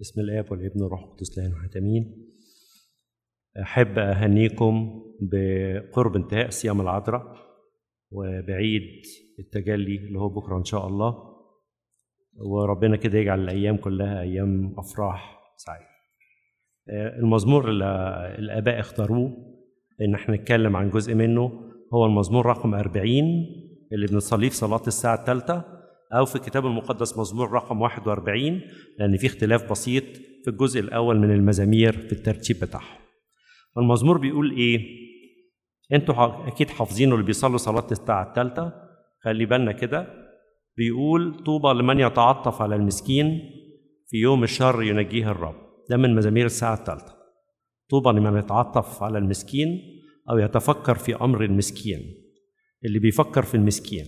بسم الآب والابن والروح القدس لا واحد آمين أحب أهنيكم بقرب انتهاء صيام العذراء وبعيد التجلي اللي هو بكرة إن شاء الله وربنا كده يجعل الأيام كلها أيام أفراح سعيدة المزمور اللي الآباء اختاروه إن احنا نتكلم عن جزء منه هو المزمور رقم 40 اللي بنصليه في صلاة الساعة الثالثة أو في الكتاب المقدس مزمور رقم 41 لأن في اختلاف بسيط في الجزء الأول من المزامير في الترتيب بتاعهم. المزمور بيقول إيه؟ أنتوا أكيد حافظينه اللي بيصلوا صلاة الساعة الثالثة خلي بالنا كده بيقول طوبى لمن يتعطف على المسكين في يوم الشر ينجيه الرب ده من مزامير الساعة الثالثة طوبى لمن يتعطف على المسكين أو يتفكر في أمر المسكين اللي بيفكر في المسكين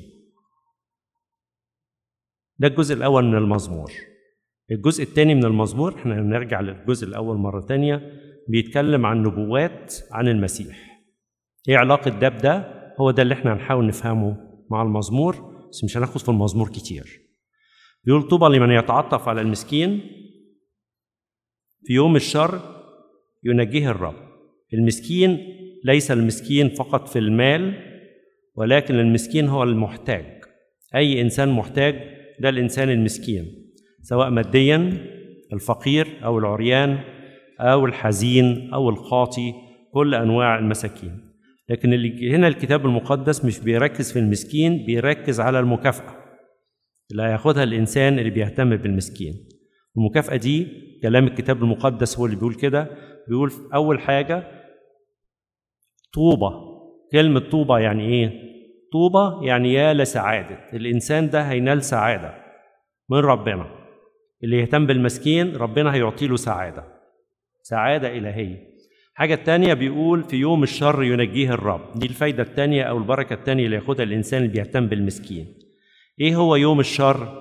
ده الجزء الأول من المزمور الجزء الثاني من المزمور احنا هنرجع للجزء الأول مرة تانية بيتكلم عن نبوات عن المسيح ايه علاقة ده بده هو ده اللي احنا هنحاول نفهمه مع المزمور بس مش هناخد في المزمور كتير بيقول طوبى لمن يتعطف على المسكين في يوم الشر ينجيه الرب المسكين ليس المسكين فقط في المال ولكن المسكين هو المحتاج اي انسان محتاج ده الانسان المسكين سواء ماديا الفقير او العريان او الحزين او الخاطي كل انواع المساكين لكن اللي هنا الكتاب المقدس مش بيركز في المسكين بيركز على المكافاه اللي هياخدها الانسان اللي بيهتم بالمسكين المكافاه دي كلام الكتاب المقدس هو اللي بيقول كده بيقول اول حاجه طوبى كلمه طوبى يعني ايه طوبى يعني يا لسعادة الإنسان ده هينال سعادة من ربنا اللي يهتم بالمسكين ربنا هيعطي له سعادة سعادة إلهية حاجة التانية بيقول في يوم الشر ينجيه الرب دي الفايدة التانية أو البركة التانية اللي ياخدها الإنسان اللي بيهتم بالمسكين إيه هو يوم الشر؟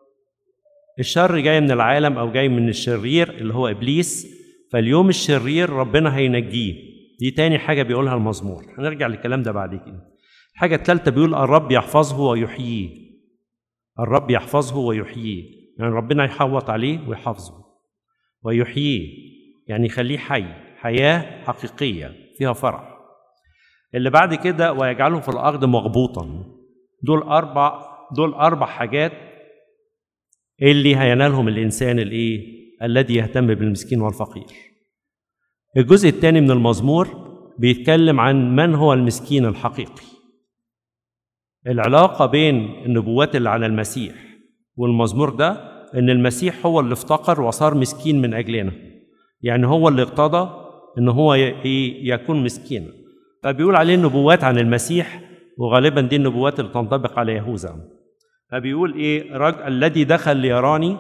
الشر جاي من العالم أو جاي من الشرير اللي هو إبليس فاليوم الشرير ربنا هينجيه دي تاني حاجة بيقولها المزمور هنرجع للكلام ده بعد كده الحاجة الثالثة بيقول الرب يحفظه ويحييه الرب يحفظه ويحييه يعني ربنا يحوط عليه ويحفظه ويحييه يعني يخليه حي حياة حقيقية فيها فرح اللي بعد كده ويجعله في الأرض مغبوطا دول أربع دول أربع حاجات اللي هينالهم الإنسان الإيه الذي يهتم بالمسكين والفقير الجزء الثاني من المزمور بيتكلم عن من هو المسكين الحقيقي العلاقة بين النبوات اللي على المسيح والمزمور ده إن المسيح هو اللي افتقر وصار مسكين من أجلنا يعني هو اللي اقتضى إن هو يكون مسكينا فبيقول عليه النبوات عن المسيح وغالبا دي النبوات اللي تنطبق على يهوذا فبيقول إيه رجل الذي دخل ليراني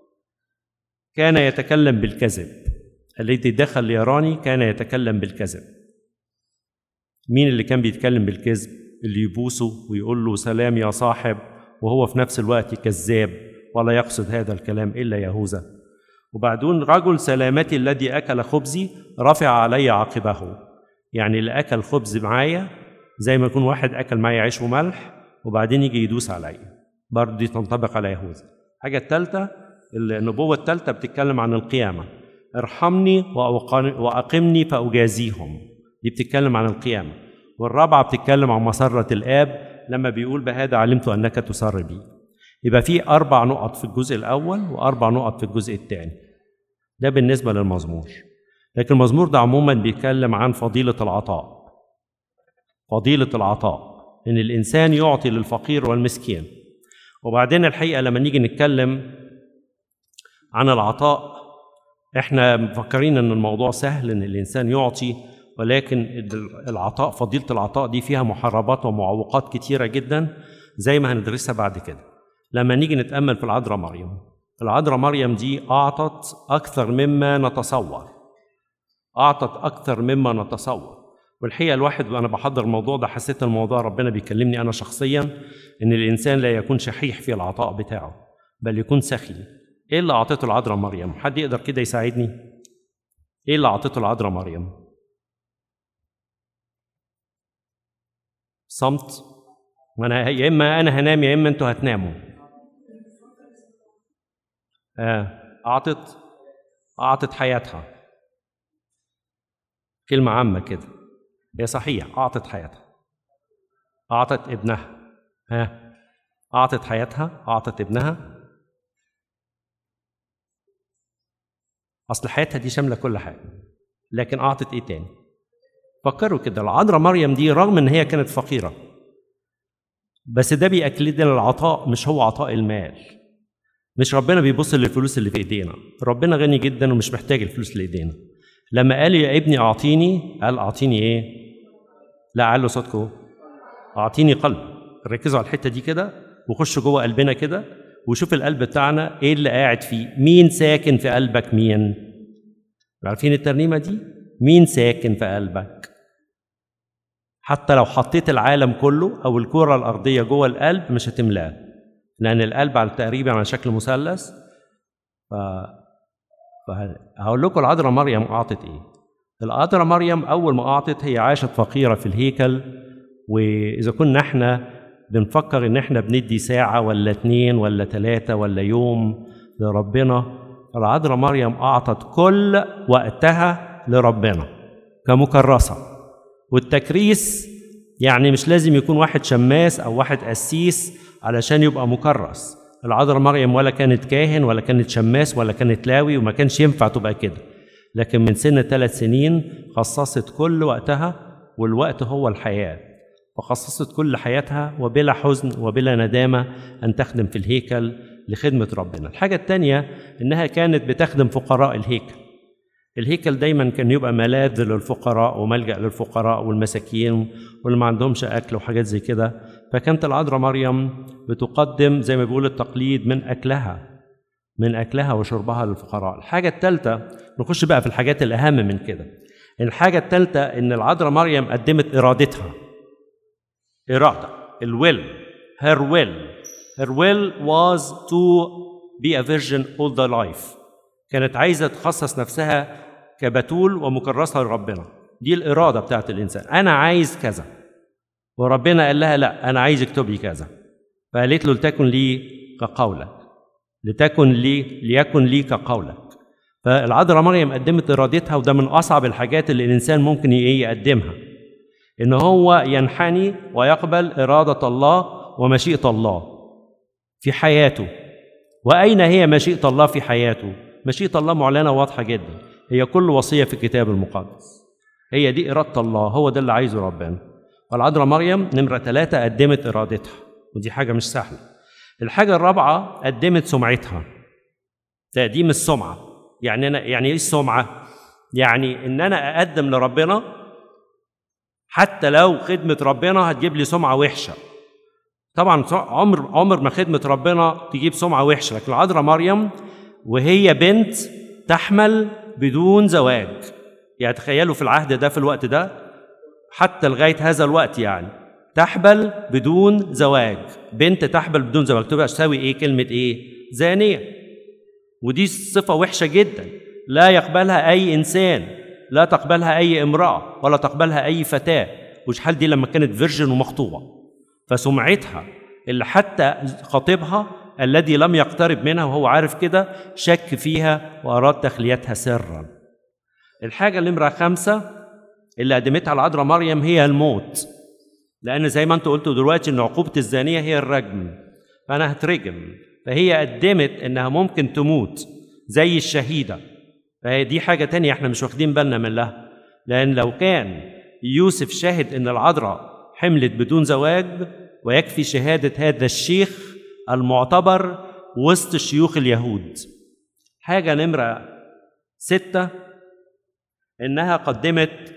كان يتكلم بالكذب الذي دخل ليراني كان يتكلم بالكذب مين اللي كان بيتكلم بالكذب اللي يبوسه ويقول له سلام يا صاحب وهو في نفس الوقت كذاب ولا يقصد هذا الكلام الا يهوذا وبعدين رجل سلامتي الذي اكل خبزي رفع علي عقبه يعني اللي اكل خبز معايا زي ما يكون واحد اكل معايا عيش وملح وبعدين يجي يدوس عليا برضه دي تنطبق على يهوذا الحاجه الثالثه النبوه الثالثه بتتكلم عن القيامه ارحمني واقمني فاجازيهم دي بتتكلم عن القيامه والرابعة بتتكلم عن مسرة الآب لما بيقول بهذا علمت أنك تسر بي يبقى في أربع نقط في الجزء الأول وأربع نقط في الجزء الثاني ده بالنسبة للمزمور لكن المزمور ده عموما بيتكلم عن فضيلة العطاء فضيلة العطاء إن الإنسان يعطي للفقير والمسكين وبعدين الحقيقة لما نيجي نتكلم عن العطاء احنا مفكرين ان الموضوع سهل ان الانسان يعطي ولكن العطاء فضيلة العطاء دي فيها محاربات ومعوقات كتيرة جدا زي ما هندرسها بعد كده لما نيجي نتأمل في العذراء مريم العذراء مريم دي أعطت أكثر مما نتصور أعطت أكثر مما نتصور والحقيقة الواحد وأنا بحضر الموضوع ده حسيت الموضوع ربنا بيكلمني أنا شخصيا إن الإنسان لا يكون شحيح في العطاء بتاعه بل يكون سخي إيه اللي أعطته العذراء مريم؟ حد يقدر كده يساعدني؟ إيه اللي أعطته العذراء مريم؟ صمت وانا يا اما انا هنام يا اما انتوا هتناموا آه. اعطت أعطت حياتها كلمة عامة كده هي صحيح أعطت حياتها أعطت ابنها ها أعطت حياتها أعطت ابنها أصل حياتها دي شاملة كل حاجة لكن أعطت إيه تاني فكروا كده العذراء مريم دي رغم إن هي كانت فقيرة بس ده بيأكد لنا العطاء مش هو عطاء المال مش ربنا بيبص للفلوس اللي في ايدينا ربنا غني جدا ومش محتاج الفلوس اللي ايدينا لما قال يا ابني اعطيني قال اعطيني ايه لا علوا صوتكم اعطيني قلب ركزوا على الحته دي كده وخشوا جوه قلبنا كده وشوف القلب بتاعنا ايه اللي قاعد فيه مين ساكن في قلبك مين عارفين الترنيمه دي مين ساكن في قلبك حتى لو حطيت العالم كله او الكره الارضيه جوه القلب مش هتملاه لان القلب على تقريبا على شكل مثلث ف فهقول لكم العذراء مريم اعطت ايه العذراء مريم اول ما اعطت هي عاشت فقيره في الهيكل واذا كنا احنا بنفكر ان احنا بندي ساعه ولا اتنين ولا تلاته ولا يوم لربنا العذراء مريم اعطت كل وقتها لربنا كمكرسه والتكريس يعني مش لازم يكون واحد شماس او واحد قسيس علشان يبقى مكرس العذراء مريم ولا كانت كاهن ولا كانت شماس ولا كانت لاوي وما كانش ينفع تبقى كده لكن من سن ثلاث سنين خصصت كل وقتها والوقت هو الحياة فخصصت كل حياتها وبلا حزن وبلا ندامة أن تخدم في الهيكل لخدمة ربنا الحاجة الثانية إنها كانت بتخدم فقراء الهيكل الهيكل دايما كان يبقى ملاذ للفقراء وملجأ للفقراء والمساكين واللي ما عندهمش أكل وحاجات زي كده فكانت العذراء مريم بتقدم زي ما بيقول التقليد من أكلها من أكلها وشربها للفقراء الحاجة الثالثة نخش بقى في الحاجات الأهم من كده الحاجة الثالثة إن العذراء مريم قدمت إرادتها إرادة الويل her will her will was to be a virgin all the life كانت عايزة تخصص نفسها كبتول ومكرسة لربنا دي الإرادة بتاعت الإنسان أنا عايز كذا وربنا قال لها لا أنا عايز اكتبي كذا فقالت له لتكن لي كقولك لتكن لي ليكن لي كقولك فالعذراء مريم قدمت إرادتها وده من أصعب الحاجات اللي الإنسان ممكن يقدمها إن هو ينحني ويقبل إرادة الله ومشيئة الله في حياته وأين هي مشيئة الله في حياته؟ مشيئة الله معلنة واضحة جدا هي كل وصية في الكتاب المقدس هي دي إرادة الله هو ده اللي عايزه ربنا والعذراء مريم نمرة ثلاثة قدمت إرادتها ودي حاجة مش سهلة الحاجة الرابعة قدمت سمعتها تقديم السمعة يعني أنا يعني إيه السمعة؟ يعني إن أنا أقدم لربنا حتى لو خدمة ربنا هتجيب لي سمعة وحشة طبعا عمر عمر ما خدمة ربنا تجيب سمعة وحشة لكن العذراء مريم وهي بنت تحمل بدون زواج يعني تخيلوا في العهد ده في الوقت ده حتى لغاية هذا الوقت يعني تحبل بدون زواج بنت تحبل بدون زواج تبقى تساوي ايه كلمة ايه زانية ودي صفة وحشة جدا لا يقبلها أي إنسان لا تقبلها أي امرأة ولا تقبلها أي فتاة وشحال دي لما كانت فيرجن ومخطوبة فسمعتها اللي حتى خطيبها الذي لم يقترب منها وهو عارف كده شك فيها وأراد تخليتها سرا الحاجة نمرة خمسة اللي قدمتها العذراء مريم هي الموت لأن زي ما أنتوا قلتوا دلوقتي إن عقوبة الزانية هي الرجم فأنا هترجم فهي قدمت إنها ممكن تموت زي الشهيدة فهي دي حاجة تانية إحنا مش واخدين بالنا منها لأن لو كان يوسف شاهد إن العذراء حملت بدون زواج ويكفي شهادة هذا الشيخ المعتبر وسط شيوخ اليهود حاجة نمرة ستة إنها قدمت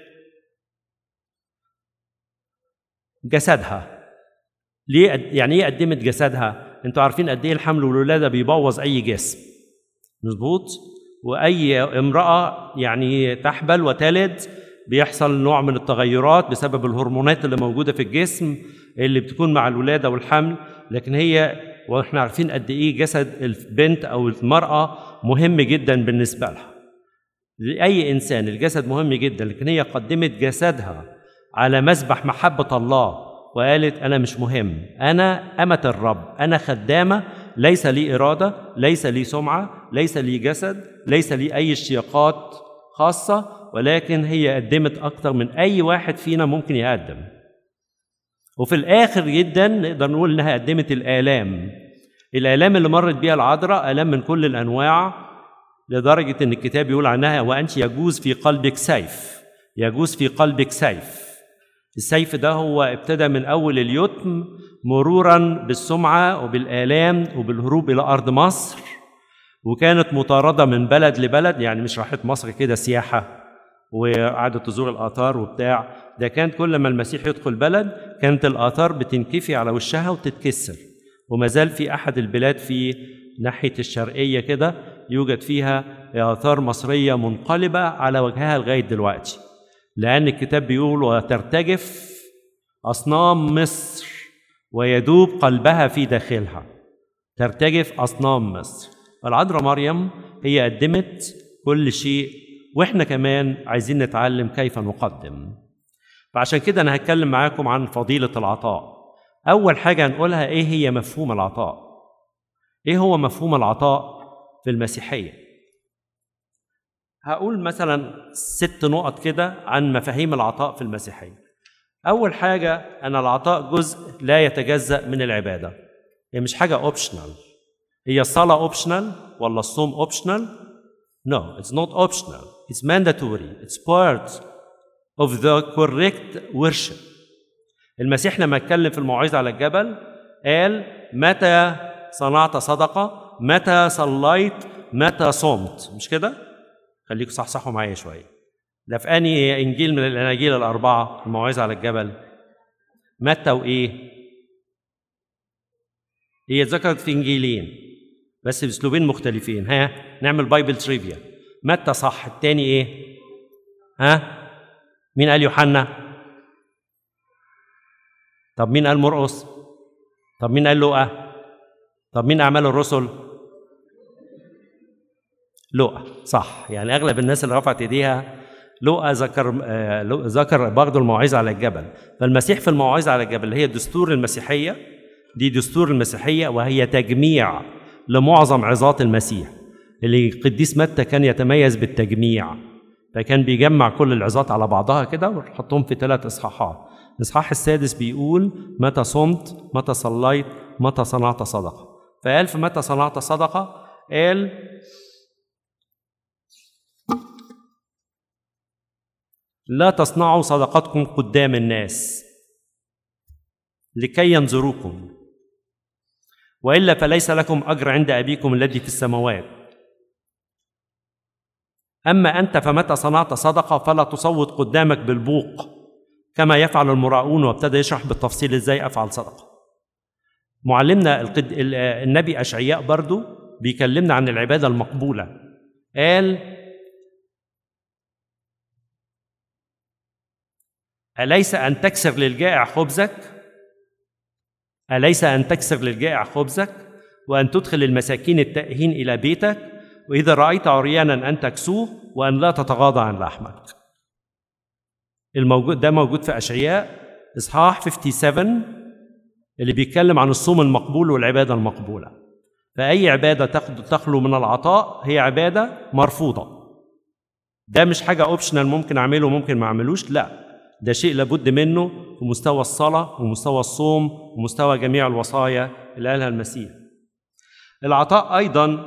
جسدها ليه يعني ايه قدمت جسدها انتوا عارفين قد ايه الحمل والولاده بيبوظ اي جسم مظبوط واي امراه يعني تحبل وتلد بيحصل نوع من التغيرات بسبب الهرمونات اللي موجوده في الجسم اللي بتكون مع الولاده والحمل لكن هي واحنا عارفين قد ايه جسد البنت او المراه مهم جدا بالنسبه لها لاي انسان الجسد مهم جدا لكن هي قدمت جسدها على مذبح محبه الله وقالت انا مش مهم انا امه الرب انا خدامه ليس لي إرادة ليس لي سمعة ليس لي جسد ليس لي أي اشتياقات خاصة ولكن هي قدمت أكتر من أي واحد فينا ممكن يقدم وفي الآخر جدا نقدر نقول إنها قدمت الآلام الآلام اللي مرت بيها العذراء آلام من كل الأنواع لدرجة إن الكتاب يقول عنها وأنت يجوز في قلبك سيف يجوز في قلبك سيف السيف ده هو ابتدى من أول اليتم مرورا بالسمعة وبالآلام وبالهروب إلى أرض مصر وكانت مطاردة من بلد لبلد يعني مش راحت مصر كده سياحة وقعدت تزور الآثار وبتاع ده كان كل ما المسيح يدخل بلد كانت الآثار بتنكفي على وشها وتتكسر وما زال في أحد البلاد في ناحية الشرقية كده يوجد فيها آثار مصرية منقلبة على وجهها لغاية دلوقتي لأن الكتاب بيقول وترتجف أصنام مصر ويدوب قلبها في داخلها ترتجف أصنام مصر العذراء مريم هي قدمت كل شيء واحنا كمان عايزين نتعلم كيف نقدم فعشان كده انا هتكلم معاكم عن فضيله العطاء اول حاجه هنقولها ايه هي مفهوم العطاء ايه هو مفهوم العطاء في المسيحيه هقول مثلا ست نقط كده عن مفاهيم العطاء في المسيحيه اول حاجه ان العطاء جزء لا يتجزا من العباده هي مش حاجه اوبشنال هي الصلاه اوبشنال ولا الصوم اوبشنال No, it's not optional. It's mandatory. It's part of the correct worship. المسيح لما اتكلم في الموعظة على الجبل قال متى صنعت صدقة متى صليت متى صمت مش كده؟ خليكم صحصحوا معايا شوية ده في أنهي إنجيل من الأناجيل الأربعة الموعظة على الجبل متى وإيه؟ هي اتذكرت في إنجيلين بس باسلوبين مختلفين ها نعمل بايبل تريفيا متى صح التاني ايه ها مين قال يوحنا طب مين قال مرقس طب مين قال لوقا طب مين اعمال الرسل لوقا صح يعني اغلب الناس اللي رفعت ايديها لوقا ذكر آه ذكر برضه الموعظه على الجبل فالمسيح في الموعظه على الجبل اللي هي دستور المسيحيه دي دستور المسيحيه وهي تجميع لمعظم عظات المسيح اللي القديس متى كان يتميز بالتجميع فكان بيجمع كل العظات على بعضها كده ويحطهم في ثلاث اصحاحات الاصحاح السادس بيقول متى صمت متى صليت متى صنعت صدقه فقال في متى صنعت صدقه قال لا تصنعوا صدقاتكم قدام الناس لكي ينظروكم والا فليس لكم اجر عند ابيكم الذي في السماوات اما انت فمتى صنعت صدقه فلا تصوت قدامك بالبوق كما يفعل المراؤون وابتدى يشرح بالتفصيل ازاي افعل صدقه معلمنا القد... النبي اشعياء برضو بيكلمنا عن العباده المقبوله قال اليس ان تكسر للجائع خبزك أليس أن تكسر للجائع خبزك وأن تدخل المساكين التائهين إلى بيتك وإذا رأيت عريانا أن تكسوه وأن لا تتغاضى عن لحمك الموجود ده موجود في أشعياء إصحاح 57 اللي بيتكلم عن الصوم المقبول والعبادة المقبولة فأي عبادة تخلو من العطاء هي عبادة مرفوضة ده مش حاجة أوبشنال ممكن أعمله وممكن ما أعملوش لا ده شيء لابد منه في مستوى الصلاة ومستوى الصوم ومستوى جميع الوصايا اللي قالها المسيح العطاء أيضا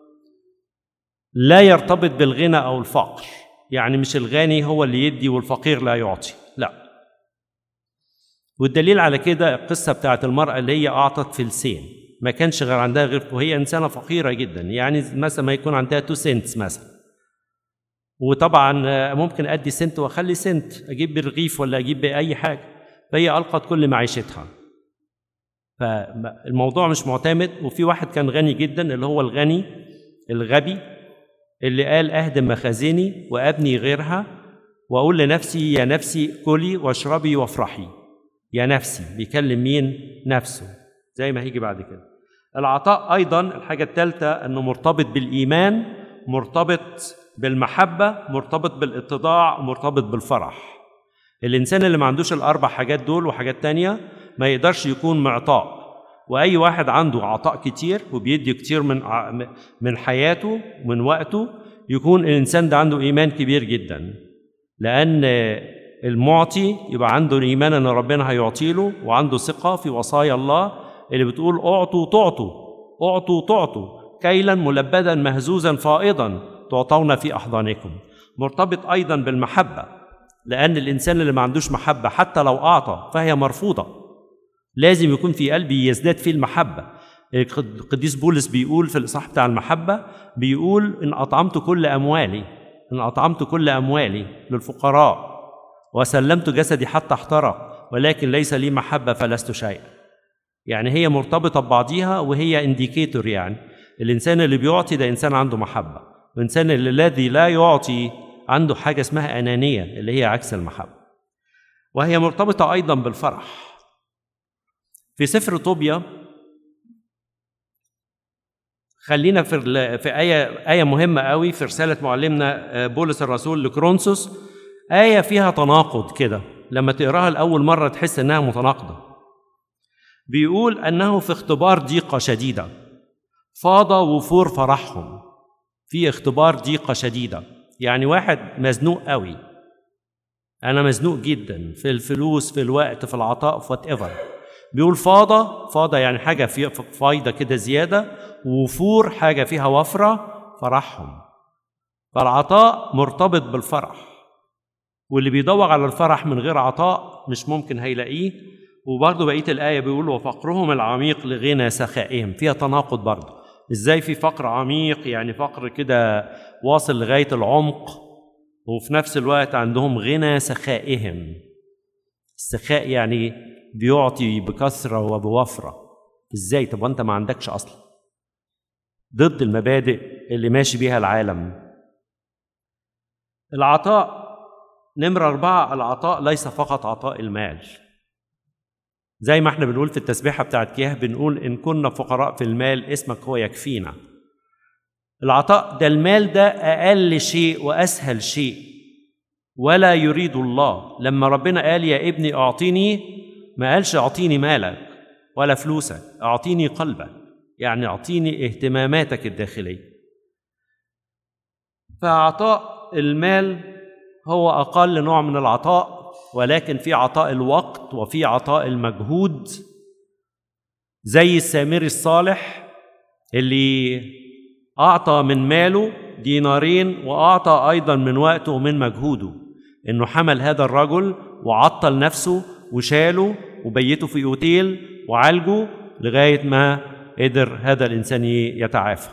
لا يرتبط بالغنى أو الفقر يعني مش الغني هو اللي يدي والفقير لا يعطي لا والدليل على كده القصة بتاعت المرأة اللي هي أعطت فلسين ما كانش غير عندها غير وهي إنسانة فقيرة جدا يعني مثلا ما يكون عندها تو سنتس مثلا وطبعا ممكن ادي سنت واخلي سنت اجيب برغيف ولا اجيب باي حاجه فهي القت كل معيشتها فالموضوع مش معتمد وفي واحد كان غني جدا اللي هو الغني الغبي اللي قال اهدم مخازني وابني غيرها واقول لنفسي يا نفسي كلي واشربي وافرحي يا نفسي بيكلم مين نفسه زي ما هيجي بعد كده العطاء ايضا الحاجه الثالثه انه مرتبط بالايمان مرتبط بالمحبة مرتبط بالاتضاع مرتبط بالفرح الإنسان اللي ما عندوش الأربع حاجات دول وحاجات تانية ما يقدرش يكون معطاء واي واحد عنده عطاء كتير وبيدي كتير من ع- من حياته من وقته يكون الانسان ده عنده ايمان كبير جدا لان المعطي يبقى عنده الايمان ان ربنا هيعطي له وعنده ثقه في وصايا الله اللي بتقول اعطوا تعطوا اعطوا تعطوا كيلا ملبدا مهزوزا فائضا تعطون في احضانكم مرتبط ايضا بالمحبه لان الانسان اللي ما عندوش محبه حتى لو اعطى فهي مرفوضه لازم يكون في قلبي يزداد فيه المحبه القديس بولس بيقول في الاصحاح بتاع المحبه بيقول ان اطعمت كل اموالي ان اطعمت كل اموالي للفقراء وسلمت جسدي حتى احترق ولكن ليس لي محبه فلست شيئا يعني هي مرتبطه ببعضيها وهي انديكيتور يعني الانسان اللي بيعطي ده انسان عنده محبه والانسان اللي الذي لا يعطي عنده حاجه اسمها انانيه اللي هي عكس المحبه وهي مرتبطه ايضا بالفرح في سفر طوبيا خلينا في ال- في آية آية مهمة قوي في رسالة معلمنا آه، بولس الرسول لكرونسوس آية فيها تناقض كده لما تقراها لأول مرة تحس إنها متناقضة بيقول أنه في اختبار ضيقة شديدة فاض وفور فرحهم في اختبار ضيقة شديدة يعني واحد مزنوق قوي أنا مزنوق جدا في الفلوس في الوقت في العطاء في وات ايفر بيقول فاضة فاضة يعني حاجة في فايدة كده زيادة وفور حاجة فيها وفرة فرحهم فالعطاء مرتبط بالفرح واللي بيدور على الفرح من غير عطاء مش ممكن هيلاقيه وبرضه بقية الآية بيقول وفقرهم العميق لغنى سخائهم فيها تناقض برضه ازاي في فقر عميق يعني فقر كده واصل لغاية العمق وفي نفس الوقت عندهم غنى سخائهم السخاء يعني بيعطي بكثرة وبوفرة ازاي طب وانت ما عندكش اصلا ضد المبادئ اللي ماشي بيها العالم العطاء نمرة أربعة العطاء ليس فقط عطاء المال زي ما احنا بنقول في التسبيحة بتاعت كياه بنقول إن كنا فقراء في المال اسمك هو يكفينا العطاء ده المال ده أقل شيء وأسهل شيء ولا يريد الله لما ربنا قال يا ابني أعطيني ما قالش أعطيني مالك ولا فلوسك أعطيني قلبك يعني أعطيني اهتماماتك الداخلية فعطاء المال هو أقل نوع من العطاء ولكن في عطاء الوقت وفي عطاء المجهود زي السامري الصالح اللي أعطى من ماله دينارين وأعطى أيضا من وقته ومن مجهوده إنه حمل هذا الرجل وعطل نفسه وشاله وبيته في أوتيل وعالجه لغاية ما قدر هذا الإنسان يتعافى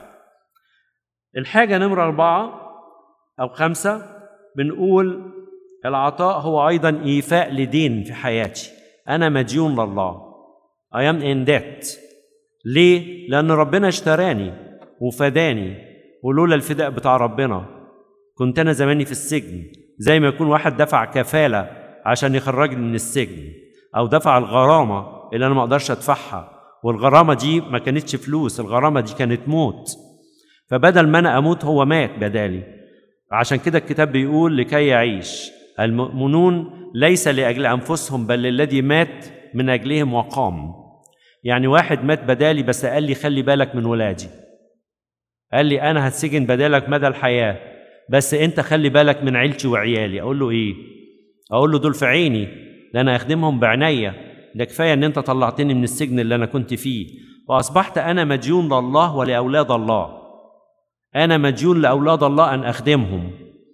الحاجة نمرة أربعة أو خمسة بنقول العطاء هو أيضا إيفاء لدين في حياتي أنا مديون لله I am in debt ليه؟ لأن ربنا اشتراني وفداني ولولا الفداء بتاع ربنا كنت أنا زماني في السجن زي ما يكون واحد دفع كفالة عشان يخرجني من السجن أو دفع الغرامة اللي أنا ما أقدرش أدفعها والغرامة دي ما كانتش فلوس الغرامة دي كانت موت فبدل ما أنا أموت هو مات بدالي عشان كده الكتاب بيقول لكي يعيش المؤمنون ليس لأجل أنفسهم بل للذي مات من أجلهم وقام يعني واحد مات بدالي بس قال لي خلي بالك من ولادي قال لي أنا هتسجن بدالك مدى الحياة بس أنت خلي بالك من عيلتي وعيالي أقول له إيه؟ أقول له دول في عيني ده أنا أخدمهم بعناية ده كفاية إن أنت طلعتني من السجن اللي أنا كنت فيه وأصبحت أنا مديون لله ولأولاد الله أنا مديون لأولاد الله أن أخدمهم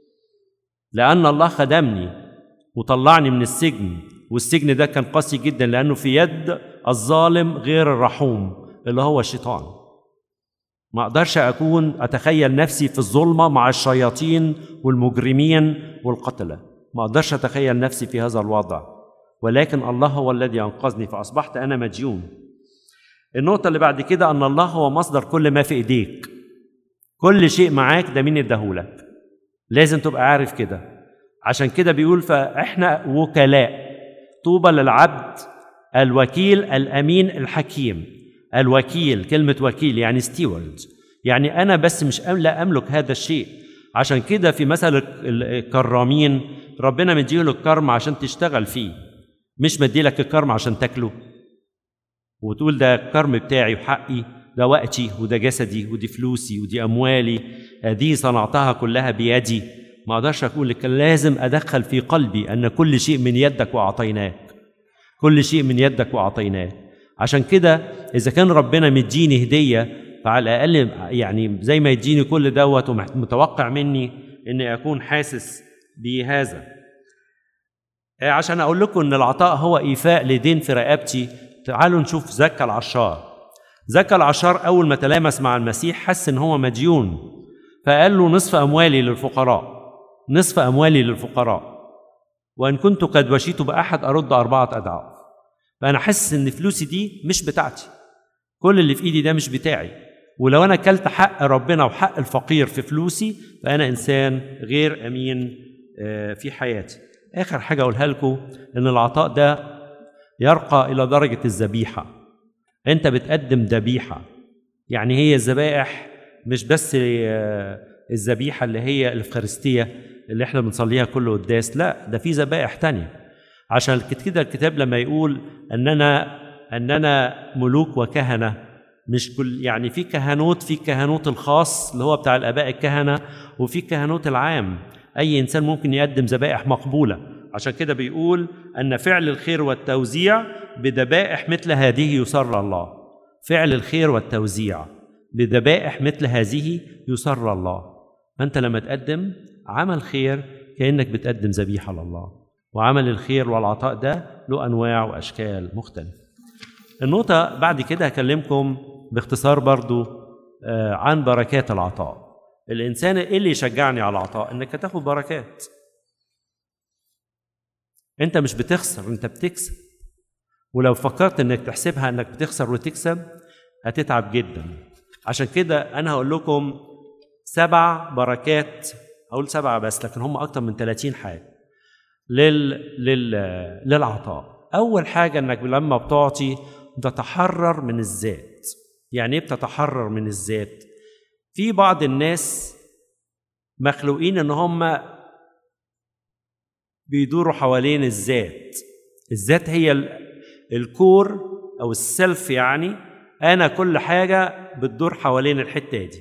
لأن الله خدمني وطلعني من السجن والسجن ده كان قاسي جدا لأنه في يد الظالم غير الرحوم اللي هو الشيطان ما أقدرش أكون أتخيل نفسي في الظلمة مع الشياطين والمجرمين والقتلة ما أقدرش أتخيل نفسي في هذا الوضع ولكن الله هو الذي أنقذني فأصبحت أنا مديون النقطة اللي بعد كده أن الله هو مصدر كل ما في إيديك كل شيء معاك ده مين اداهولك لازم تبقى عارف كده عشان كده بيقول فاحنا وكلاء طوبى للعبد الوكيل الامين الحكيم الوكيل كلمه وكيل يعني ستيورد يعني انا بس مش أم لا املك هذا الشيء عشان كده في مثل الكرامين ربنا مديله الكرم عشان تشتغل فيه مش مديلك الكرم عشان تاكله وتقول ده الكرم بتاعي وحقي ده وقتي وده جسدي ودي فلوسي ودي اموالي هذه صنعتها كلها بيدي ما اقدرش اقول لك لازم ادخل في قلبي ان كل شيء من يدك واعطيناك كل شيء من يدك واعطيناك عشان كده اذا كان ربنا مديني هديه فعلى الاقل يعني زي ما يديني كل دوت ومتوقع مني اني اكون حاسس بهذا عشان اقول لكم ان العطاء هو ايفاء لدين في رقبتي تعالوا نشوف زكا العشار زكا العشار اول ما تلامس مع المسيح حس ان هو مديون فقال له نصف اموالي للفقراء نصف اموالي للفقراء وان كنت قد وشيت باحد ارد اربعه اضعاف فانا حاسس ان فلوسي دي مش بتاعتي كل اللي في ايدي ده مش بتاعي ولو انا كلت حق ربنا وحق الفقير في فلوسي فانا انسان غير امين في حياتي اخر حاجه اقولها لكم ان العطاء ده يرقى الى درجه الذبيحه انت بتقدم ذبيحه يعني هي الذبائح مش بس الذبيحه اللي هي الافخارستيه اللي احنا بنصليها كل قداس لا ده في ذبائح تانية عشان كده الكتاب لما يقول اننا اننا ملوك وكهنه مش كل يعني في كهنوت في كهنوت الخاص اللي هو بتاع الاباء الكهنه وفي كهنوت العام اي انسان ممكن يقدم ذبائح مقبوله عشان كده بيقول ان فعل الخير والتوزيع بذبائح مثل هذه يسر الله فعل الخير والتوزيع بذبائح مثل هذه يسر الله فانت لما تقدم عمل خير كانك بتقدم ذبيحه لله وعمل الخير والعطاء ده له انواع واشكال مختلفه النقطه بعد كده هكلمكم باختصار برضو عن بركات العطاء الانسان ايه اللي يشجعني على العطاء انك هتاخد بركات انت مش بتخسر انت بتكسب ولو فكرت انك تحسبها انك بتخسر وتكسب هتتعب جدا عشان كده انا هقول لكم سبع بركات هقول سبعة بس لكن هم أكتر من 30 حاجة لل... لل... للعطاء أول حاجة إنك لما بتعطي بتتحرر من الذات يعني إيه بتتحرر من الذات؟ في بعض الناس مخلوقين إن هم بيدوروا حوالين الذات الذات هي الكور أو السلف يعني أنا كل حاجة بتدور حوالين الحتة دي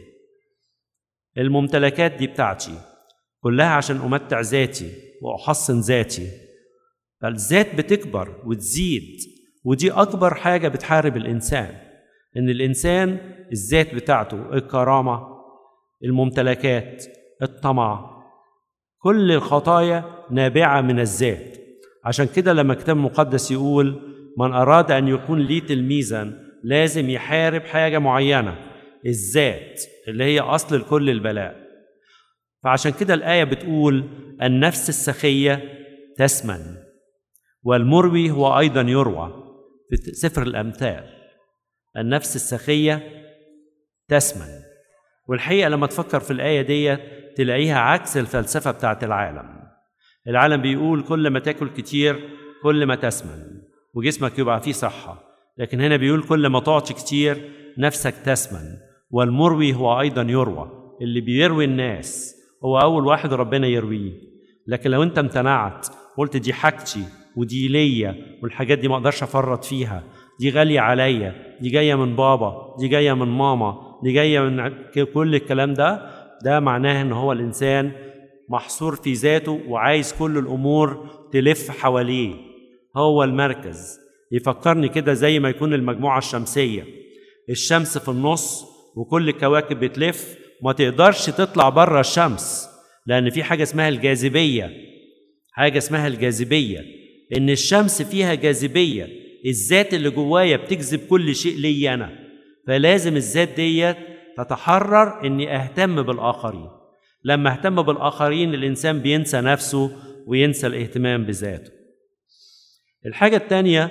الممتلكات دي بتاعتي كلها عشان أمتع ذاتي وأحصن ذاتي فالذات بتكبر وتزيد ودي أكبر حاجة بتحارب الإنسان إن الإنسان الذات بتاعته الكرامة الممتلكات الطمع كل الخطايا نابعة من الذات عشان كده لما الكتاب المقدس يقول من أراد أن يكون لي تلميذا لازم يحارب حاجة معينة الذات اللي هي أصل الكل البلاء فعشان كده الآية بتقول النفس السخية تسمن والمروي هو أيضا يروى في سفر الأمثال النفس السخية تسمن والحقيقة لما تفكر في الآية دي تلاقيها عكس الفلسفة بتاعت العالم العالم بيقول كل ما تاكل كتير كل ما تسمن وجسمك يبقى فيه صحة لكن هنا بيقول كل ما تعطي كتير نفسك تسمن والمروي هو أيضا يروى اللي بيروي الناس هو أول واحد ربنا يرويه لكن لو أنت امتنعت قلت دي حاجتي ودي ليا والحاجات دي ما اقدرش افرط فيها دي غاليه عليا دي جايه من بابا دي جايه من ماما دي جايه من كل الكلام ده ده معناه ان هو الانسان محصور في ذاته وعايز كل الامور تلف حواليه هو المركز يفكرني كده زي ما يكون المجموعه الشمسيه الشمس في النص وكل الكواكب بتلف ما تقدرش تطلع بره الشمس لان في حاجه اسمها الجاذبيه حاجه اسمها الجاذبيه ان الشمس فيها جاذبيه الذات اللي جوايا بتجذب كل شيء لي انا فلازم الذات ديت تتحرر اني اهتم بالاخرين لما اهتم بالاخرين الانسان بينسى نفسه وينسى الاهتمام بذاته الحاجه الثانيه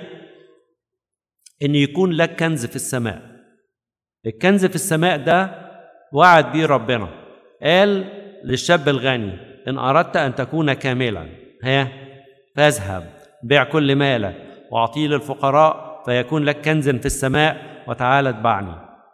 ان يكون لك كنز في السماء الكنز في السماء ده وعد بيه ربنا قال للشاب الغني ان اردت ان تكون كاملا ها فاذهب بيع كل مالك واعطيه للفقراء فيكون لك كنز في السماء وتعالى اتبعني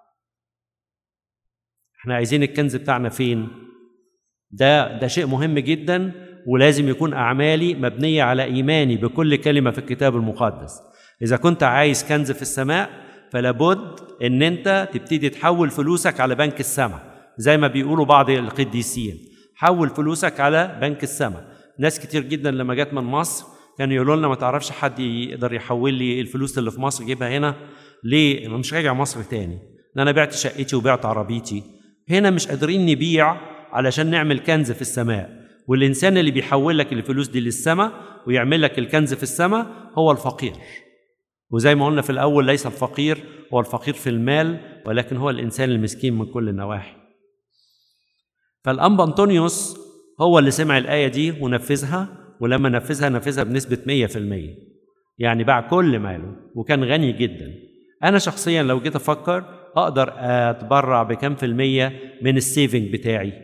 احنا عايزين الكنز بتاعنا فين ده ده شيء مهم جدا ولازم يكون اعمالي مبنيه على ايماني بكل كلمه في الكتاب المقدس اذا كنت عايز كنز في السماء فلا بد ان انت تبتدي تحول فلوسك على بنك السماء زي ما بيقولوا بعض القديسين حول فلوسك على بنك السماء ناس كتير جدا لما جت من مصر كانوا يقولوا لنا ما تعرفش حد يقدر يحول لي الفلوس اللي في مصر يجيبها هنا ليه انا مش راجع مصر تاني ده انا بعت شقتي وبعت عربيتي هنا مش قادرين نبيع علشان نعمل كنز في السماء والانسان اللي بيحول لك الفلوس دي للسماء ويعمل لك الكنز في السماء هو الفقير وزي ما قلنا في الاول ليس الفقير هو الفقير في المال ولكن هو الانسان المسكين من كل النواحي فالانبا انطونيوس هو اللي سمع الايه دي ونفذها ولما نفذها نفذها بنسبه 100% يعني باع كل ماله وكان غني جدا انا شخصيا لو جيت افكر اقدر اتبرع بكم في الميه من السيفنج بتاعي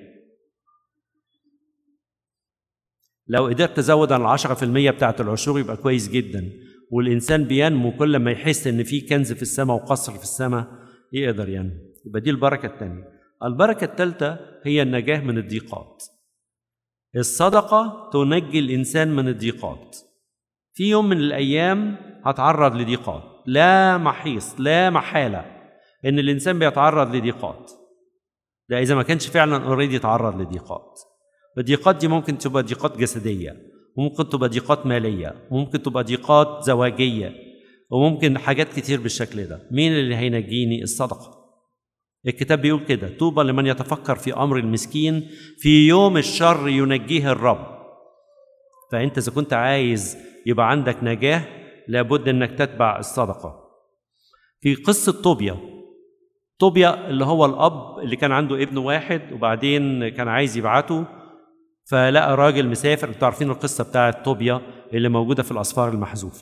لو قدرت ازود على 10% بتاعه العشور يبقى كويس جدا والانسان بينمو كل ما يحس ان في كنز في السماء وقصر في السماء يقدر ينمو يبقى دي البركه الثانيه البركه الثالثه هي النجاه من الضيقات الصدقه تنجي الانسان من الضيقات في يوم من الايام هتعرض لضيقات لا محيص لا محاله ان الانسان بيتعرض لضيقات ده اذا ما كانش فعلا اوريدي يتعرض لضيقات الضيقات دي ممكن تبقى ضيقات جسديه وممكن تبقى ضيقات ماليه وممكن تبقى ضيقات زواجيه وممكن حاجات كتير بالشكل ده مين اللي هينجيني الصدقه الكتاب بيقول كده طوبى لمن يتفكر في امر المسكين في يوم الشر ينجيه الرب فانت اذا كنت عايز يبقى عندك نجاه لابد انك تتبع الصدقه في قصه طوبيا طوبيا اللي هو الاب اللي كان عنده ابن واحد وبعدين كان عايز يبعته فلقى راجل مسافر انتوا عارفين القصه بتاعت طوبيا اللي موجوده في الاسفار المحذوفه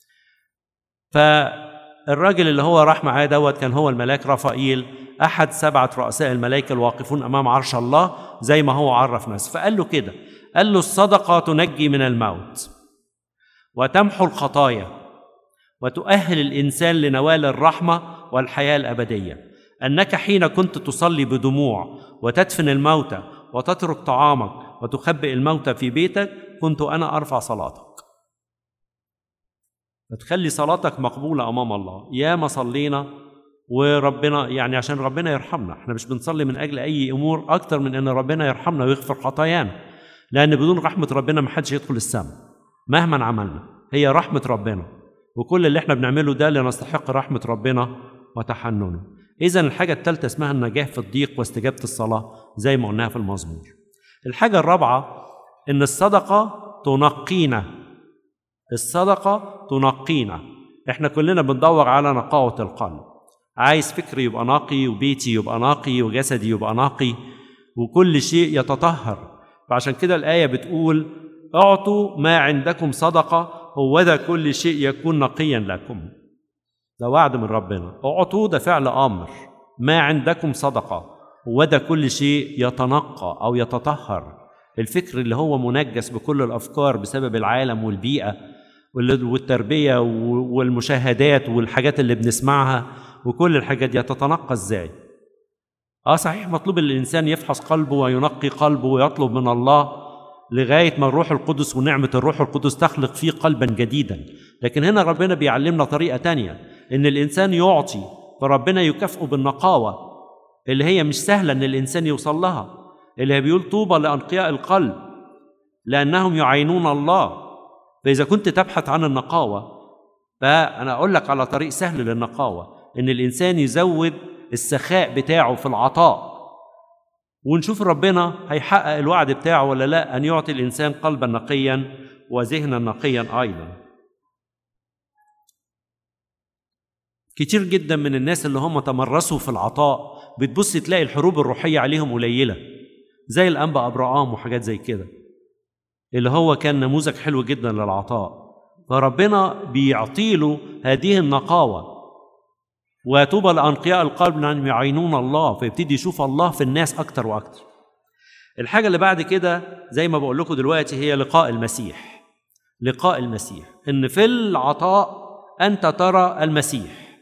فالراجل اللي هو راح معاه دوت كان هو الملاك رافائيل احد سبعه رؤساء الملائكه الواقفون امام عرش الله زي ما هو عرف نفسه فقال له كده قال له الصدقه تنجي من الموت وتمحو الخطايا وتؤهل الانسان لنوال الرحمه والحياه الابديه انك حين كنت تصلي بدموع وتدفن الموتى وتترك طعامك وتخبئ الموتى في بيتك كنت انا ارفع صلاتك فتخلي صلاتك مقبوله امام الله يا ما صلينا وربنا يعني عشان ربنا يرحمنا احنا مش بنصلي من اجل اي امور اكتر من ان ربنا يرحمنا ويغفر خطايانا لان بدون رحمه ربنا ما حدش يدخل السماء مهما عملنا هي رحمه ربنا وكل اللي احنا بنعمله ده لنستحق رحمه ربنا وتحننه اذا الحاجه الثالثه اسمها النجاه في الضيق واستجابه الصلاه زي ما قلناها في المزمور الحاجه الرابعه ان الصدقه تنقينا الصدقه تنقينا احنا كلنا بندور على نقاوه القلب عايز فكري يبقى نقي وبيتي يبقى نقي وجسدي يبقى نقي وكل شيء يتطهر فعشان كده الآية بتقول اعطوا ما عندكم صدقة هو ده كل شيء يكون نقيا لكم ده وعد من ربنا اعطوا ده فعل أمر ما عندكم صدقة هو ده كل شيء يتنقى أو يتطهر الفكر اللي هو منجس بكل الأفكار بسبب العالم والبيئة والتربية والمشاهدات والحاجات اللي بنسمعها وكل الحاجات دي تتنقى ازاي اه صحيح مطلوب الانسان يفحص قلبه وينقي قلبه ويطلب من الله لغايه ما الروح القدس ونعمه الروح القدس تخلق فيه قلبا جديدا لكن هنا ربنا بيعلمنا طريقه تانية ان الانسان يعطي فربنا يكافئه بالنقاوه اللي هي مش سهله ان الانسان يوصل لها اللي هي بيقول طوبى لانقياء القلب لانهم يعينون الله فاذا كنت تبحث عن النقاوه فانا اقول لك على طريق سهل للنقاوه ان الانسان يزود السخاء بتاعه في العطاء ونشوف ربنا هيحقق الوعد بتاعه ولا لا ان يعطي الانسان قلبا نقيا وذهنا نقيا ايضا كتير جدا من الناس اللي هم تمرسوا في العطاء بتبص تلاقي الحروب الروحيه عليهم قليله زي الانبا ابراهام وحاجات زي كده اللي هو كان نموذج حلو جدا للعطاء فربنا بيعطيله هذه النقاوه وطوبى لأنقياء القلب لأنهم يعينون الله فيبتدي يشوف الله في الناس أكتر وأكتر الحاجة اللي بعد كده زي ما بقول لكم دلوقتي هي لقاء المسيح لقاء المسيح إن في العطاء أنت ترى المسيح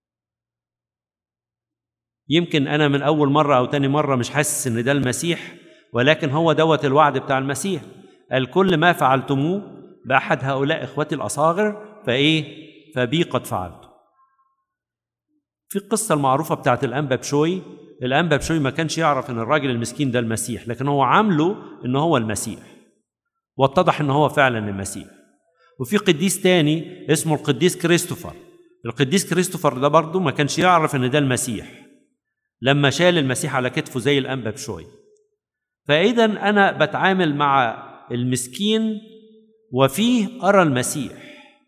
يمكن أنا من أول مرة أو تاني مرة مش حاسس إن ده المسيح ولكن هو دوت الوعد بتاع المسيح الكل ما فعلتموه بأحد هؤلاء إخوتي الأصاغر فإيه فبي قد فعلت في القصة المعروفة بتاعت الأنبا بشوي الأنبا بشوي ما كانش يعرف إن الراجل المسكين ده المسيح لكن هو عامله إن هو المسيح واتضح إن هو فعلا المسيح وفي قديس تاني اسمه القديس كريستوفر القديس كريستوفر ده برضه ما كانش يعرف إن ده المسيح لما شال المسيح على كتفه زي الأنبا بشوي فإذا أنا بتعامل مع المسكين وفيه أرى المسيح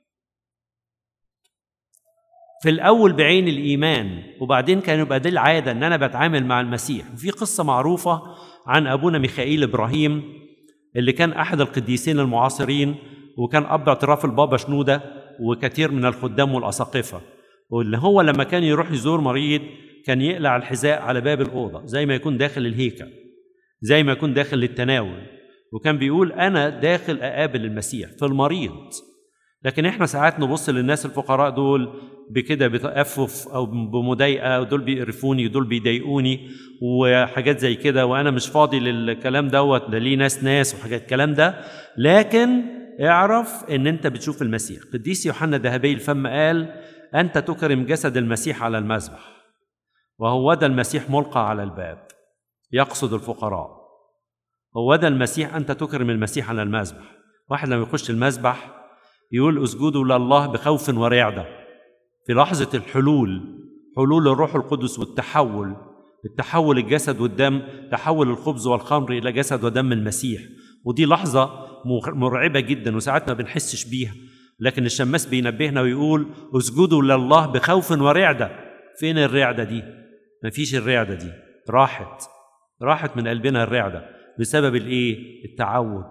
في الأول بعين الإيمان وبعدين كان يبقى دي العادة إن أنا بتعامل مع المسيح وفي قصة معروفة عن أبونا ميخائيل إبراهيم اللي كان أحد القديسين المعاصرين وكان أب اعتراف البابا شنودة وكثير من الخدام والأساقفة واللي هو لما كان يروح يزور مريض كان يقلع الحذاء على باب الأوضة زي ما يكون داخل الهيكل زي ما يكون داخل للتناول وكان بيقول أنا داخل أقابل المسيح في المريض لكن احنا ساعات نبص للناس الفقراء دول بكده بتأفف او بمضايقه ودول بيقرفوني ودول بيضايقوني وحاجات زي كده وانا مش فاضي للكلام دوت ده ليه ناس ناس وحاجات الكلام ده لكن اعرف ان انت بتشوف المسيح قديس يوحنا ذهبي الفم قال انت تكرم جسد المسيح على المذبح وهو ده المسيح ملقى على الباب يقصد الفقراء هو ده المسيح انت تكرم المسيح على المذبح واحد لما يخش المذبح يقول اسجدوا لله بخوف ورعده في لحظه الحلول حلول الروح القدس والتحول التحول الجسد والدم تحول الخبز والخمر الى جسد ودم المسيح ودي لحظه مرعبه جدا وساعات ما بنحسش بيها لكن الشماس بينبهنا ويقول اسجدوا لله بخوف ورعده فين الرعده دي مفيش الرعده دي راحت راحت من قلبنا الرعده بسبب الايه التعود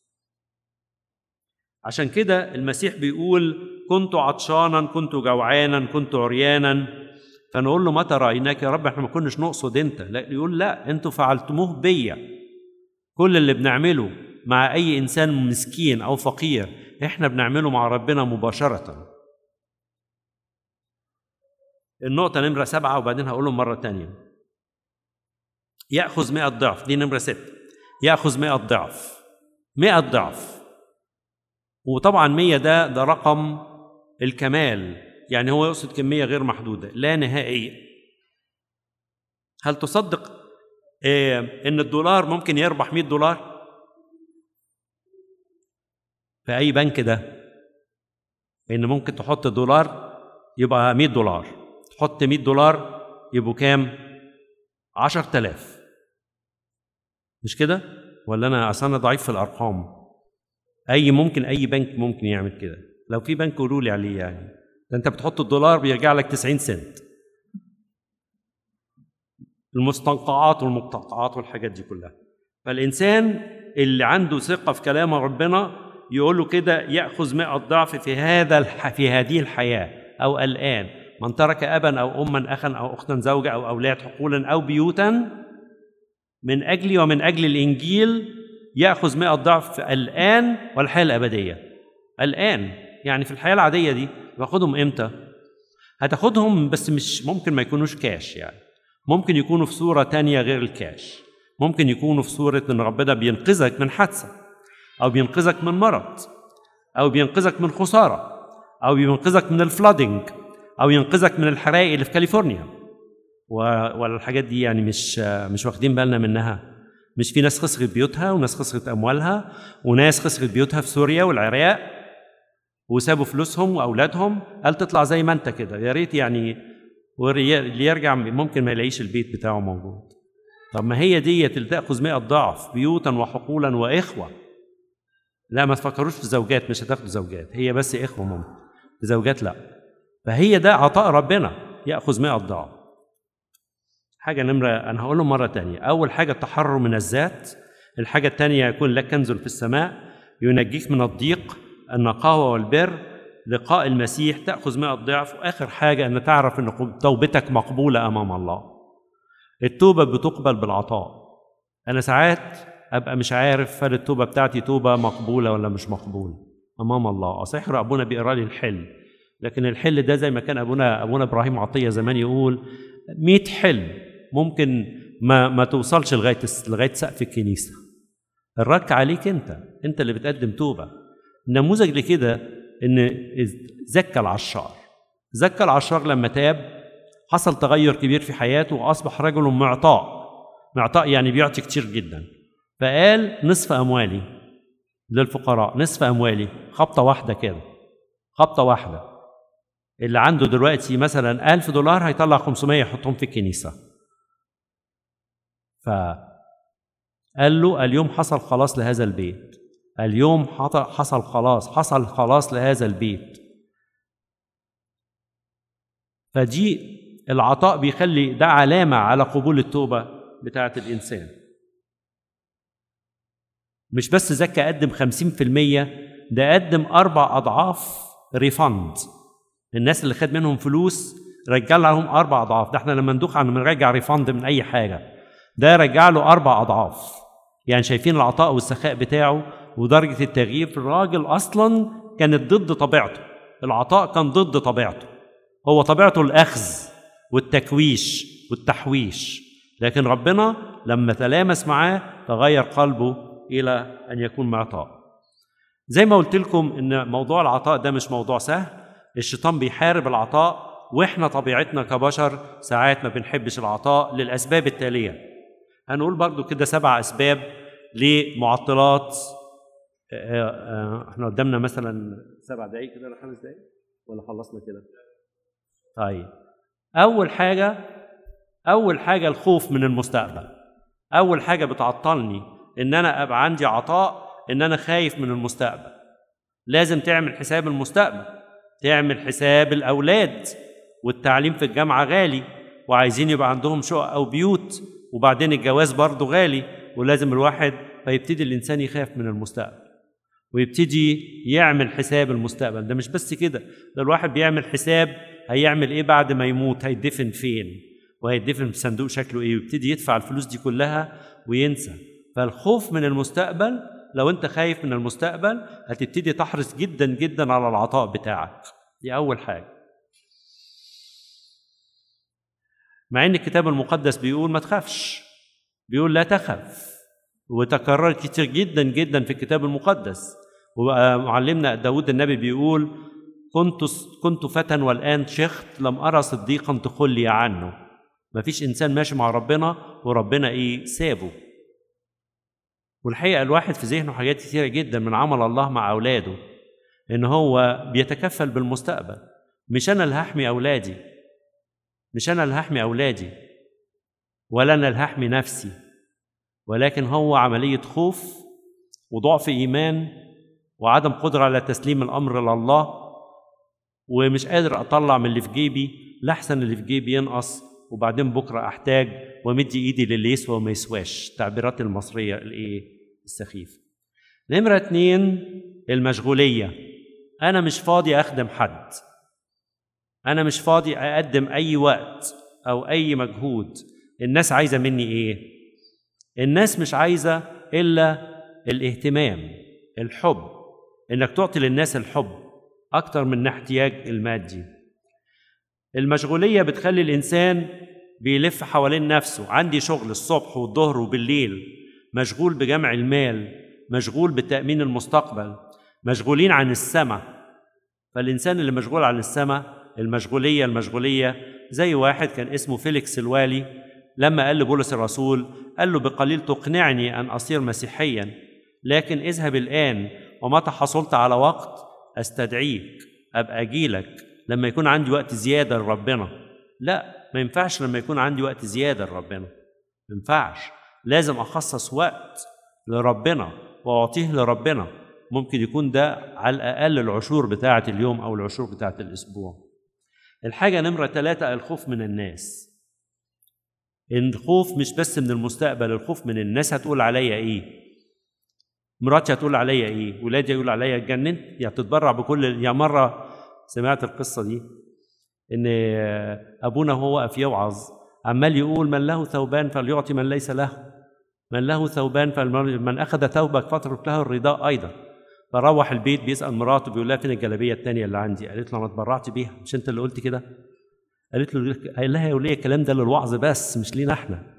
عشان كده المسيح بيقول كنت عطشانا كنت جوعانا كنت عريانا فنقول له متى رايناك يا رب احنا ما كناش نقصد انت لا يقول لا انتوا فعلتموه بيا كل اللي بنعمله مع اي انسان مسكين او فقير احنا بنعمله مع ربنا مباشره النقطة نمرة سبعة وبعدين هقولهم مرة تانية يأخذ مئة ضعف دي نمرة ستة يأخذ مئة ضعف مئة ضعف وطبعا مية ده ده رقم الكمال يعني هو يقصد كمية غير محدودة لا نهائية هل تصدق إيه ان الدولار ممكن يربح 100 دولار في اي بنك ده ان ممكن تحط دولار يبقى 100 دولار تحط 100 دولار يبقوا كام 10000 مش كده ولا انا اصل انا ضعيف في الارقام اي ممكن اي بنك ممكن يعمل كده لو في بنك قولوا لي عليه يعني ده انت بتحط الدولار بيرجع لك 90 سنت المستنقعات والمقتطعات والحاجات دي كلها فالانسان اللي عنده ثقه في كلام ربنا يقول له كده ياخذ 100 ضعف في هذا الح... في هذه الحياه او الان من ترك ابا او اما اخا او اختا زوجه او اولاد حقولا او بيوتا من اجلي ومن اجل الانجيل ياخذ 100 ضعف الان والحياه الابديه الان يعني في الحياه العاديه دي باخدهم امتى هتاخدهم بس مش ممكن ما يكونوش كاش يعني ممكن يكونوا في صوره تانية غير الكاش ممكن يكونوا في صوره ان ربنا بينقذك من حادثه او بينقذك من مرض او بينقذك من خساره او بينقذك من الفلادنج او ينقذك من الحرائق اللي في كاليفورنيا والحاجات دي يعني مش مش واخدين بالنا منها مش في ناس خسرت بيوتها وناس خسرت اموالها وناس خسرت بيوتها في سوريا والعراق وسابوا فلوسهم واولادهم قال تطلع زي ما انت كده يا ريت يعني اللي يرجع ممكن ما يلاقيش البيت بتاعه موجود طب ما هي ديت اللي تاخذ 100 ضعف بيوتا وحقولا واخوه لا ما تفكروش في زوجات مش هتاخدوا زوجات هي بس اخوه ممكن زوجات لا فهي ده عطاء ربنا ياخذ 100 ضعف حاجه نمره انا هقوله مره تانية اول حاجه التحرر من الذات الحاجه الثانيه يكون لك كنز في السماء ينجيك من الضيق النقاوه والبر لقاء المسيح تاخذ 100 ضعف واخر حاجه ان تعرف ان توبتك مقبوله امام الله التوبه بتقبل بالعطاء انا ساعات ابقى مش عارف هل التوبه بتاعتي توبه مقبوله ولا مش مقبوله امام الله صحيح ابونا بيقرا لي الحل لكن الحل ده زي ما كان ابونا ابونا ابراهيم عطيه زمان يقول 100 حل ممكن ما ما توصلش لغايه لغايه سقف الكنيسه الرك عليك انت انت اللي بتقدم توبه نموذج لكده ان زكى العشار زكى العشار لما تاب حصل تغير كبير في حياته واصبح رجل معطاء معطاء يعني بيعطي كتير جدا فقال نصف اموالي للفقراء نصف اموالي خبطه واحده كده خبطه واحده اللي عنده دلوقتي مثلا ألف دولار هيطلع 500 يحطهم في الكنيسة فقال له اليوم حصل خلاص لهذا البيت اليوم حصل خلاص حصل خلاص لهذا البيت فدي العطاء بيخلي ده علامة على قبول التوبة بتاعة الإنسان مش بس زكى قدم خمسين في المية ده قدم أربع أضعاف ريفند الناس اللي خد منهم فلوس رجع لهم أربع أضعاف ده احنا لما ندوخ عن بنرجع ريفند من أي حاجة ده رجع له أربع أضعاف يعني شايفين العطاء والسخاء بتاعه ودرجة التغيير في الراجل أصلا كانت ضد طبيعته العطاء كان ضد طبيعته هو طبيعته الأخذ والتكويش والتحويش لكن ربنا لما تلامس معاه تغير قلبه إلى أن يكون معطاء زي ما قلت لكم إن موضوع العطاء ده مش موضوع سهل الشيطان بيحارب العطاء واحنا طبيعتنا كبشر ساعات ما بنحبش العطاء للاسباب التاليه هنقول برضو كده سبع اسباب لمعطلات احنا قدامنا مثلا سبع دقايق كده ولا خمس دقايق ولا خلصنا كده طيب اول حاجه اول حاجه الخوف من المستقبل اول حاجه بتعطلني ان انا ابقى عندي عطاء ان انا خايف من المستقبل لازم تعمل حساب المستقبل تعمل حساب الاولاد والتعليم في الجامعه غالي وعايزين يبقى عندهم شقق او بيوت وبعدين الجواز برضه غالي ولازم الواحد فيبتدي الانسان يخاف من المستقبل ويبتدي يعمل حساب المستقبل ده مش بس كده ده الواحد بيعمل حساب هيعمل ايه بعد ما يموت هيدفن فين وهيدفن في صندوق شكله ايه ويبتدي يدفع الفلوس دي كلها وينسى فالخوف من المستقبل لو انت خايف من المستقبل هتبتدي تحرص جدا جدا على العطاء بتاعك دي اول حاجه مع ان الكتاب المقدس بيقول ما تخافش بيقول لا تخف وتكرر كتير جدا جدا في الكتاب المقدس ومعلمنا داود النبي بيقول كنت كنت فتى والان شخت لم ارى صديقا تخلي عنه ما فيش انسان ماشي مع ربنا وربنا ايه سابه والحقيقه الواحد في ذهنه حاجات كتيره جدا من عمل الله مع اولاده ان هو بيتكفل بالمستقبل مش انا اللي هحمي اولادي مش انا اللي هحمي اولادي ولا انا اللي هحمي نفسي ولكن هو عمليه خوف وضعف ايمان وعدم قدره على تسليم الامر لله ومش قادر اطلع من اللي في جيبي لاحسن اللي في جيبي ينقص وبعدين بكره احتاج ومدي ايدي للي يسوى وما يسواش التعبيرات المصريه الايه السخيفه نمره اتنين المشغوليه انا مش فاضي اخدم حد انا مش فاضي اقدم اي وقت او اي مجهود الناس عايزه مني ايه الناس مش عايزه الا الاهتمام الحب انك تعطي للناس الحب اكتر من احتياج المادي المشغوليه بتخلي الانسان بيلف حوالين نفسه عندي شغل الصبح والظهر وبالليل مشغول بجمع المال مشغول بتامين المستقبل مشغولين عن السماء فالانسان اللي مشغول عن السماء المشغوليه المشغوليه زي واحد كان اسمه فيليكس الوالي لما قال لبولس الرسول قال له بقليل تقنعني ان اصير مسيحيا لكن اذهب الان ومتى حصلت على وقت استدعيك ابقى اجيلك لما يكون عندي وقت زياده لربنا لا ما ينفعش لما يكون عندي وقت زياده لربنا ما ينفعش لازم اخصص وقت لربنا واعطيه لربنا ممكن يكون ده على الاقل العشور بتاعه اليوم او العشور بتاعه الاسبوع الحاجه نمره ثلاثه الخوف من الناس الخوف مش بس من المستقبل الخوف من الناس هتقول عليا ايه مراتي هتقول عليا ايه ولادي يقول عليا اتجننت يا بتتبرع بكل يا مره سمعت القصه دي ان ابونا وهو واقف يوعظ عمال يقول من له ثوبان فليعطي من ليس له من له ثوبان فمن اخذ ثوبك فاترك له الرداء ايضا فروح البيت بيسال مراته بيقول لها فين الجلابيه الثانيه اللي عندي قالت له انا اتبرعت بيها مش انت اللي قلت كده قالت له قال لها يا وليه الكلام ده للوعظ بس مش لينا احنا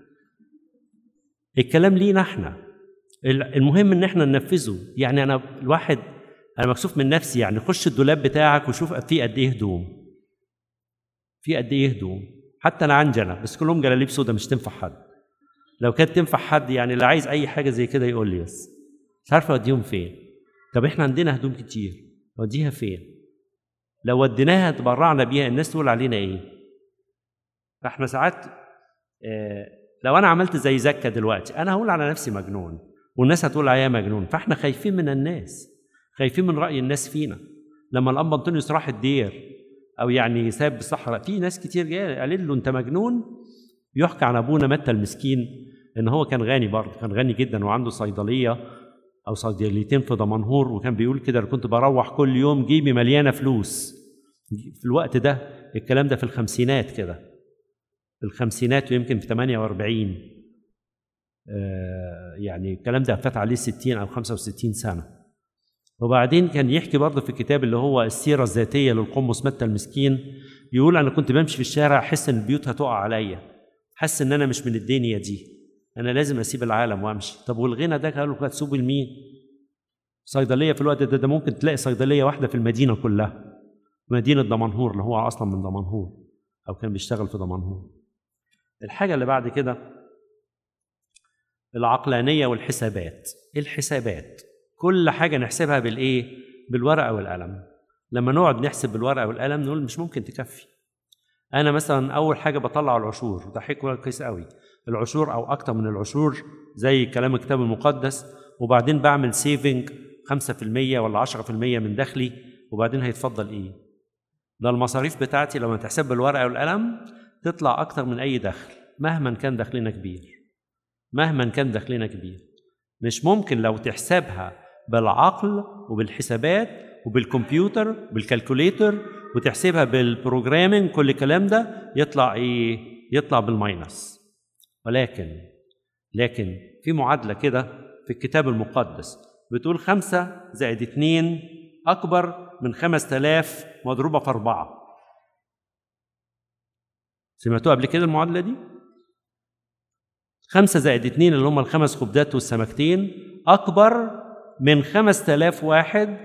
الكلام لينا احنا المهم ان احنا ننفذه يعني انا الواحد انا مكسوف من نفسي يعني خش الدولاب بتاعك وشوف فيه قد ايه هدوم في قد ايه هدوم حتى انا عندي انا بس كلهم جلاليب سودا مش تنفع حد لو كانت تنفع حد يعني اللي عايز اي حاجه زي كده يقول لي بس مش عارف اوديهم فين طب احنا عندنا هدوم كتير اوديها فين لو وديناها تبرعنا بيها الناس تقول علينا ايه فاحنا ساعات آه لو انا عملت زي زكا دلوقتي انا هقول على نفسي مجنون والناس هتقول عليا مجنون فاحنا خايفين من الناس خايفين من راي الناس فينا لما الاب انطونيوس راح الدير او يعني ساب الصحراء في ناس كتير جايه قالت له انت مجنون يحكى عن ابونا متى المسكين ان هو كان غني برضه كان غني جدا وعنده صيدليه او صيدليتين في دمنهور وكان بيقول كده كنت بروح كل يوم جيبي مليانه فلوس في الوقت ده الكلام ده في الخمسينات كده في الخمسينات ويمكن في 48 آه يعني الكلام ده فات عليه 60 او 65 سنه وبعدين كان يحكي برضه في الكتاب اللي هو السيره الذاتيه للقمص متى المسكين يقول انا كنت بمشي في الشارع احس ان البيوت هتقع عليا حاسس ان انا مش من الدنيا دي انا لازم اسيب العالم وامشي طب والغنى ده قالوا هتسوق لمين صيدليه في الوقت ده, ده ممكن تلاقي صيدليه واحده في المدينه كلها مدينه دمنهور اللي هو اصلا من دمنهور او كان بيشتغل في دمنهور الحاجه اللي بعد كده العقلانيه والحسابات الحسابات كل حاجه نحسبها بالايه بالورقه والقلم لما نقعد نحسب بالورقه والقلم نقول مش ممكن تكفي انا مثلا اول حاجه بطلع العشور وده حكوى كويس قوي العشور او اكتر من العشور زي كلام الكتاب المقدس وبعدين بعمل سيفنج 5% ولا 10% من دخلي وبعدين هيتفضل ايه ده المصاريف بتاعتي لما تحسب بالورقه والقلم تطلع اكتر من اي دخل مهما كان دخلنا كبير مهما كان دخلنا كبير مش ممكن لو تحسبها بالعقل وبالحسابات وبالكمبيوتر بالكالكوليتر وتحسبها بالبروجرامينج كل الكلام ده يطلع ايه يطلع بالماينس ولكن لكن في معادله كده في الكتاب المقدس بتقول خمسة زائد اتنين أكبر من خمس تلاف مضروبة في أربعة سمعتوها قبل كده المعادلة دي؟ خمسة زائد اتنين اللي هم الخمس خبزات والسمكتين أكبر من خمس تلاف واحد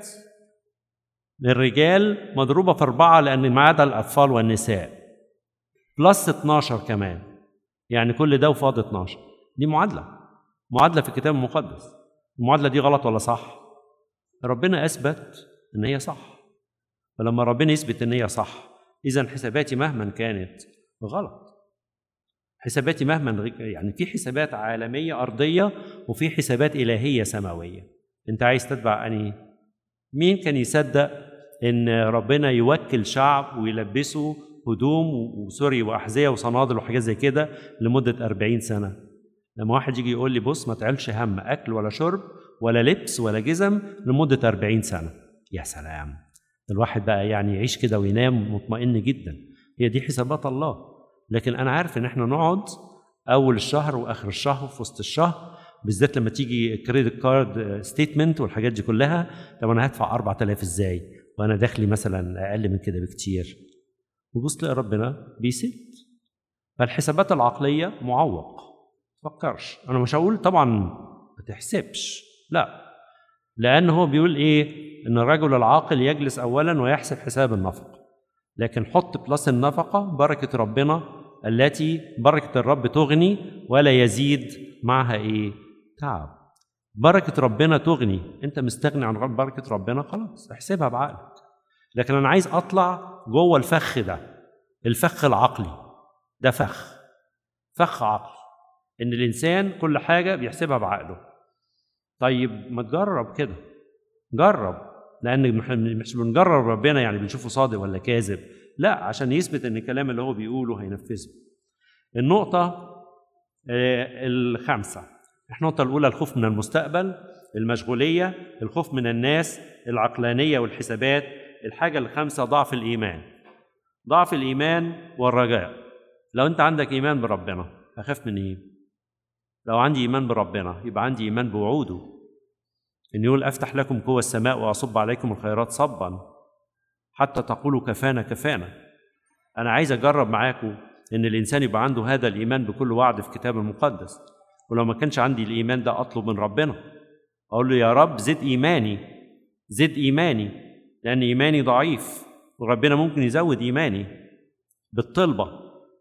من الرجال مضروبة في أربعة لأن ما عدا الأطفال والنساء بلس 12 كمان يعني كل ده وفاض 12 دي معادلة معادلة في الكتاب المقدس المعادلة دي غلط ولا صح؟ ربنا أثبت إن هي صح فلما ربنا يثبت إن هي صح إذا حساباتي مهما كانت غلط حساباتي مهما يعني في حسابات عالمية أرضية وفي حسابات إلهية سماوية أنت عايز تتبع أنهي؟ مين كان يصدق إن ربنا يوكل شعب ويلبسه هدوم وسوري وأحذية وصنادل وحاجات زي كده لمدة 40 سنة لما واحد يجي يقول لي بص ما تعلش هم أكل ولا شرب ولا لبس ولا جزم لمدة 40 سنة يا سلام الواحد بقى يعني يعيش كده وينام مطمئن جدا هي دي حسابات الله لكن انا عارف ان احنا نقعد اول الشهر واخر الشهر وفي وسط الشهر بالذات لما تيجي كريدت كارد ستيتمنت والحاجات دي كلها طب انا هدفع 4000 ازاي وانا دخلي مثلا اقل من كده بكتير وبص تلاقي ربنا بيسد فالحسابات العقليه معوق فكرش انا مش هقول طبعا ما تحسبش لا لان هو بيقول ايه ان الرجل العاقل يجلس اولا ويحسب حساب النفق لكن حط بلس النفقه بركه ربنا التي بركه الرب تغني ولا يزيد معها ايه تعب بركه ربنا تغني انت مستغني عن بركه ربنا خلاص احسبها بعقلك لكن انا عايز اطلع جوه الفخ ده الفخ العقلي ده فخ فخ عقلي ان الانسان كل حاجه بيحسبها بعقله طيب ما تجرب كده جرب لان مش بنجرب ربنا يعني بنشوفه صادق ولا كاذب لا عشان يثبت ان الكلام اللي هو بيقوله هينفذه النقطه الخامسه النقطه الاولى الخوف من المستقبل المشغوليه الخوف من الناس العقلانيه والحسابات الحاجه الخامسه ضعف الايمان ضعف الايمان والرجاء لو انت عندك ايمان بربنا اخاف من ايه لو عندي ايمان بربنا يبقى عندي ايمان بوعوده ان يقول افتح لكم قوى السماء واصب عليكم الخيرات صبا حتى تقولوا كفانا كفانا انا عايز اجرب معاكم ان الانسان يبقى عنده هذا الايمان بكل وعد في الكتاب المقدس ولو ما كانش عندي الايمان ده اطلب من ربنا اقول له يا رب زد ايماني زد ايماني لان ايماني ضعيف وربنا ممكن يزود ايماني بالطلبه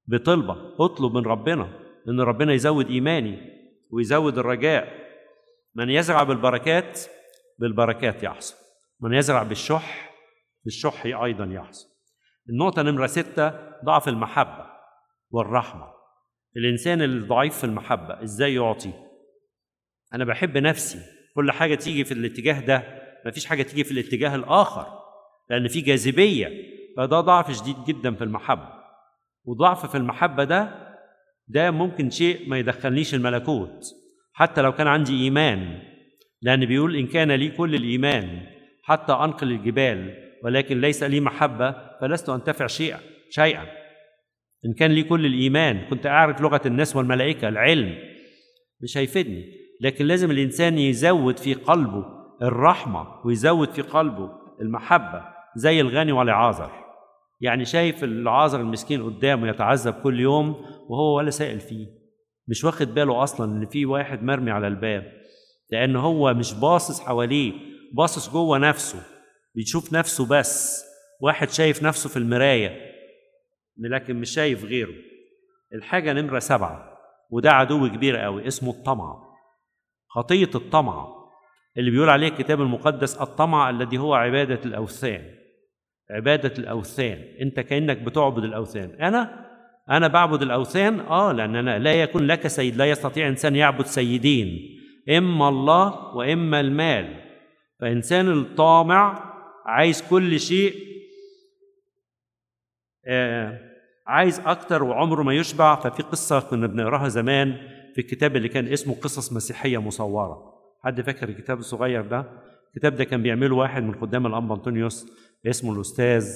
بطلبة اطلب من ربنا ان ربنا يزود ايماني ويزود الرجاء من يزرع بالبركات بالبركات يحصل من يزرع بالشح بالشح ايضا يحصل النقطة نمرة ستة ضعف المحبة والرحمة الإنسان الضعيف في المحبة إزاي يعطي أنا بحب نفسي كل حاجة تيجي في الاتجاه ده مفيش حاجة تيجي في الاتجاه الآخر لأن في جاذبية فده ضعف شديد جدا في المحبة وضعف في المحبة ده ده ممكن شيء ما يدخلنيش الملكوت حتى لو كان عندي إيمان لأن بيقول إن كان لي كل الإيمان حتى أنقل الجبال ولكن ليس لي محبة فلست أنتفع شيئا شيئا إن كان لي كل الإيمان كنت أعرف لغة الناس والملائكة العلم مش هيفيدني لكن لازم الإنسان يزود في قلبه الرحمة ويزود في قلبه المحبة زي الغني والعازر يعني شايف العازر المسكين قدامه يتعذب كل يوم وهو ولا سائل فيه مش واخد باله أصلا إن في واحد مرمي على الباب لأن هو مش باصص حواليه باصص جوه نفسه بيشوف نفسه بس واحد شايف نفسه في المراية لكن مش شايف غيره الحاجة نمرة سبعة وده عدو كبير قوي اسمه الطمع خطية الطمع اللي بيقول عليه الكتاب المقدس الطمع الذي هو عبادة الأوثان عبادة الأوثان أنت كأنك بتعبد الأوثان أنا أنا بعبد الأوثان آه لأن أنا لا يكون لك سيد لا يستطيع إنسان يعبد سيدين إما الله وإما المال فإنسان الطامع عايز كل شيء آه عايز أكتر وعمره ما يشبع ففي قصة كنا بنقراها زمان في الكتاب اللي كان اسمه قصص مسيحية مصورة حد فاكر الكتاب الصغير ده الكتاب ده كان بيعمله واحد من خدام الأنبا أنطونيوس اسمه الأستاذ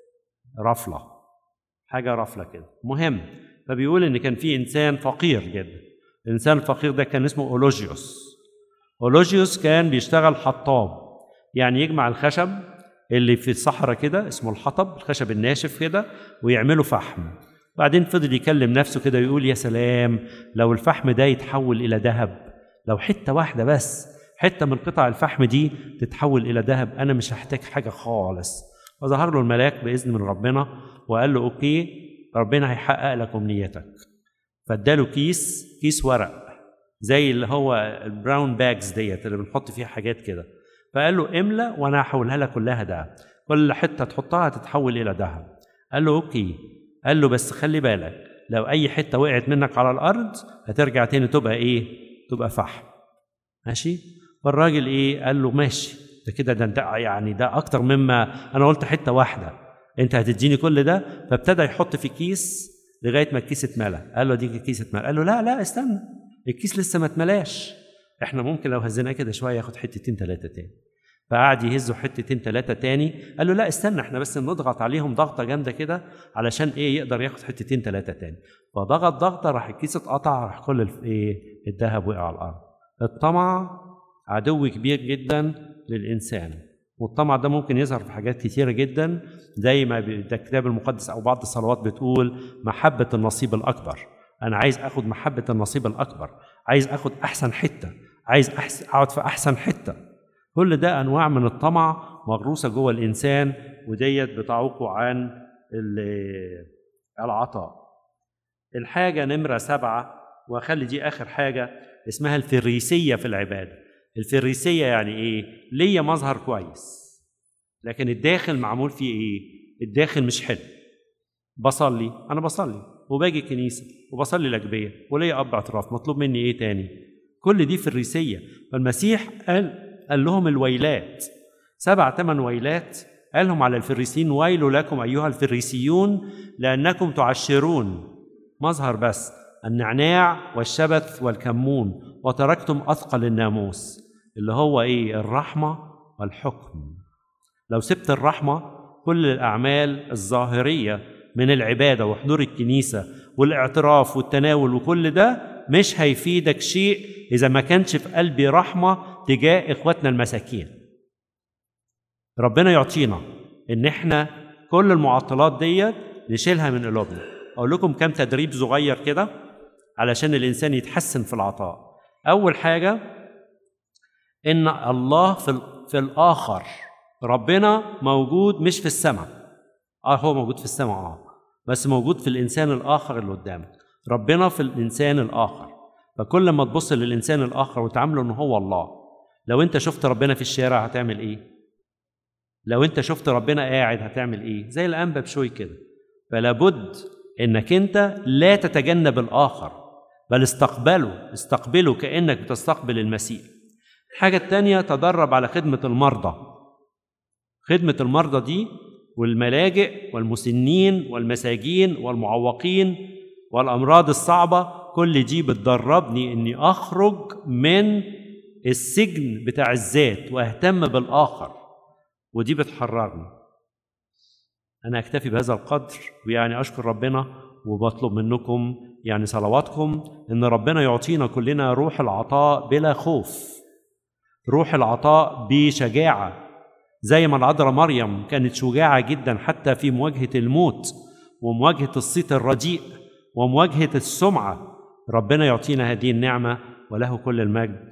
رفلة حاجة رفلة كده مهم فبيقول إن كان في إنسان فقير جدا الإنسان الفقير ده كان اسمه أولوجيوس أولوجيوس كان بيشتغل حطاب يعني يجمع الخشب اللي في الصحراء كده اسمه الحطب الخشب الناشف كده ويعمله فحم بعدين فضل يكلم نفسه كده ويقول يا سلام لو الفحم ده يتحول إلى ذهب لو حتة واحدة بس حتة من قطع الفحم دي تتحول إلى ذهب أنا مش هحتاج حاجة خالص فظهر له الملاك بإذن من ربنا وقال له أوكي ربنا هيحقق لك أمنيتك فاداله كيس كيس ورق زي اللي هو البراون باجز ديت اللي بنحط فيها حاجات كده فقال له املى وانا هحولها لك كلها دهب كل حته تحطها تتحول الى ذهب قال له اوكي قال له بس خلي بالك لو اي حته وقعت منك على الارض هترجع تاني تبقى ايه تبقى فحم ماشي فالراجل ايه قال له ماشي ده كده ده انت يعني ده اكتر مما انا قلت حته واحده انت هتديني كل ده فابتدى يحط في كيس لغايه ما الكيس اتملى قال له دي الكيس اتملى قال له لا لا استنى الكيس لسه ما اتملاش احنا ممكن لو هزيناه كده شويه ياخد حتتين ثلاثه تاني فقعد يهزوا حتتين ثلاثه تاني قال له لا استنى احنا بس نضغط عليهم ضغطه جامده كده علشان ايه يقدر ياخد حتتين ثلاثه تاني فضغط ضغطه راح الكيس اتقطع راح كل ايه الذهب وقع على الارض الطمع عدو كبير جدا للانسان والطمع ده ممكن يظهر في حاجات كتيره جدا زي ما ده الكتاب المقدس او بعض الصلوات بتقول محبه النصيب الاكبر انا عايز اخد محبه النصيب الاكبر عايز اخد احسن حته عايز أحس... اقعد في احسن حته كل ده انواع من الطمع مغروسه جوه الانسان وديت بتعوقه عن العطاء الحاجه نمره سبعه واخلي دي اخر حاجه اسمها الفريسيه في العباده الفريسيه يعني ايه ليا مظهر كويس لكن الداخل معمول فيه ايه الداخل مش حلو بصلي انا بصلي وباجي الكنيسه وبصلي الاجبيه وليا اب اعتراف مطلوب مني ايه تاني كل دي فريسيه فالمسيح قال قال لهم الويلات سبع ثمان ويلات قالهم على الفريسيين ويل لكم ايها الفريسيون لانكم تعشرون مظهر بس النعناع والشبث والكمون وتركتم اثقل الناموس اللي هو ايه الرحمه والحكم لو سبت الرحمه كل الاعمال الظاهريه من العباده وحضور الكنيسه والاعتراف والتناول وكل ده مش هيفيدك شيء اذا ما كانش في قلبي رحمه تجاه اخواتنا المساكين ربنا يعطينا ان احنا كل المعطلات ديت نشيلها من قلوبنا اقول لكم كام تدريب صغير كده علشان الانسان يتحسن في العطاء اول حاجه ان الله في في الاخر ربنا موجود مش في السماء اه هو موجود في السماء اه بس موجود في الانسان الاخر اللي قدامك ربنا في الانسان الاخر فكل ما تبص للانسان الاخر وتعامله ان هو الله لو انت شفت ربنا في الشارع هتعمل ايه لو انت شفت ربنا قاعد هتعمل ايه زي الانبا بشوي كده فلا بد انك انت لا تتجنب الاخر بل استقبله استقبله كانك بتستقبل المسيح الحاجه الثانيه تدرب على خدمه المرضى خدمه المرضى دي والملاجئ والمسنين والمساجين والمعوقين والامراض الصعبه كل دي بتدربني اني اخرج من السجن بتاع الذات واهتم بالاخر ودي بتحررني انا اكتفي بهذا القدر ويعني اشكر ربنا وبطلب منكم يعني صلواتكم ان ربنا يعطينا كلنا روح العطاء بلا خوف روح العطاء بشجاعه زي ما العذراء مريم كانت شجاعه جدا حتى في مواجهه الموت ومواجهه الصيت الرديء ومواجهه السمعه ربنا يعطينا هذه النعمه وله كل المجد